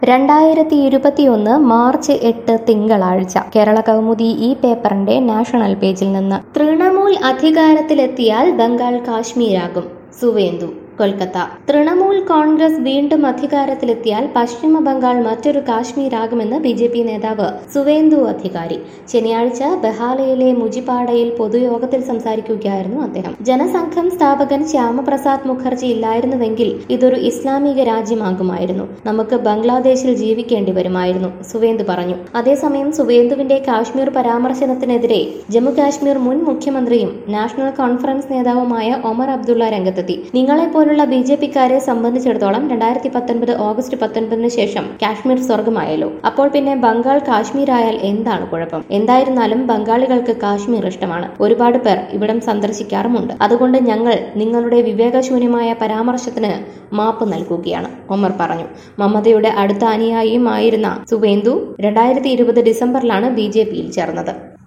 രണ്ടായിരത്തി ഇരുപത്തിയൊന്ന് മാർച്ച് എട്ട് തിങ്കളാഴ്ച കേരള കൗമുദി ഈ പേപ്പറിന്റെ നാഷണൽ പേജിൽ നിന്ന് തൃണമൂൽ അധികാരത്തിലെത്തിയാൽ ബംഗാൾ കാശ്മീരാകും സുവേന്ദു കൊൽക്കത്ത തൃണമൂൽ കോൺഗ്രസ് വീണ്ടും അധികാരത്തിലെത്തിയാൽ പശ്ചിമ ബംഗാൾ മറ്റൊരു കാശ്മീരാകുമെന്ന് ബി ജെ പി നേതാവ് സുവേന്ദു അധികാരി ശനിയാഴ്ച ബഹാലയിലെ മുജിപാടയിൽ പൊതുയോഗത്തിൽ സംസാരിക്കുകയായിരുന്നു അദ്ദേഹം ജനസംഘം സ്ഥാപകൻ ശ്യാമപ്രസാദ് മുഖർജി ഇല്ലായിരുന്നുവെങ്കിൽ ഇതൊരു ഇസ്ലാമിക രാജ്യമാകുമായിരുന്നു നമുക്ക് ബംഗ്ലാദേശിൽ ജീവിക്കേണ്ടി വരുമായിരുന്നു സുവേന്ദു പറഞ്ഞു അതേസമയം സുവേന്ദുവിന്റെ കാശ്മീർ പരാമർശനത്തിനെതിരെ ജമ്മു കാശ്മീർ മുൻ മുഖ്യമന്ത്രിയും നാഷണൽ കോൺഫറൻസ് നേതാവുമായ ഒമർ അബ്ദുള്ള രംഗത്തെത്തി നിങ്ങളെ പോലുള്ള ബി ജെ പിക്കാരെ സംബന്ധിച്ചിടത്തോളം രണ്ടായിരത്തി പത്തൊൻപത് ഓഗസ്റ്റ് പത്തൊൻപതിന് ശേഷം കാശ്മീർ സ്വർഗമായല്ലോ അപ്പോൾ പിന്നെ ബംഗാൾ കാശ്മീരായാൽ എന്താണ് കുഴപ്പം എന്തായിരുന്നാലും ബംഗാളികൾക്ക് കാശ്മീർ ഇഷ്ടമാണ് ഒരുപാട് പേർ ഇവിടം സന്ദർശിക്കാറുമുണ്ട് അതുകൊണ്ട് ഞങ്ങൾ നിങ്ങളുടെ വിവേകശൂന്യമായ പരാമർശത്തിന് മാപ്പ് നൽകുകയാണ് ഒമർ പറഞ്ഞു മമതയുടെ അടുത്ത അനുയായിയുമായിരുന്ന സുവേന്ദു രണ്ടായിരത്തി ഇരുപത് ഡിസംബറിലാണ് ബി ജെ പിയിൽ ചേർന്നത്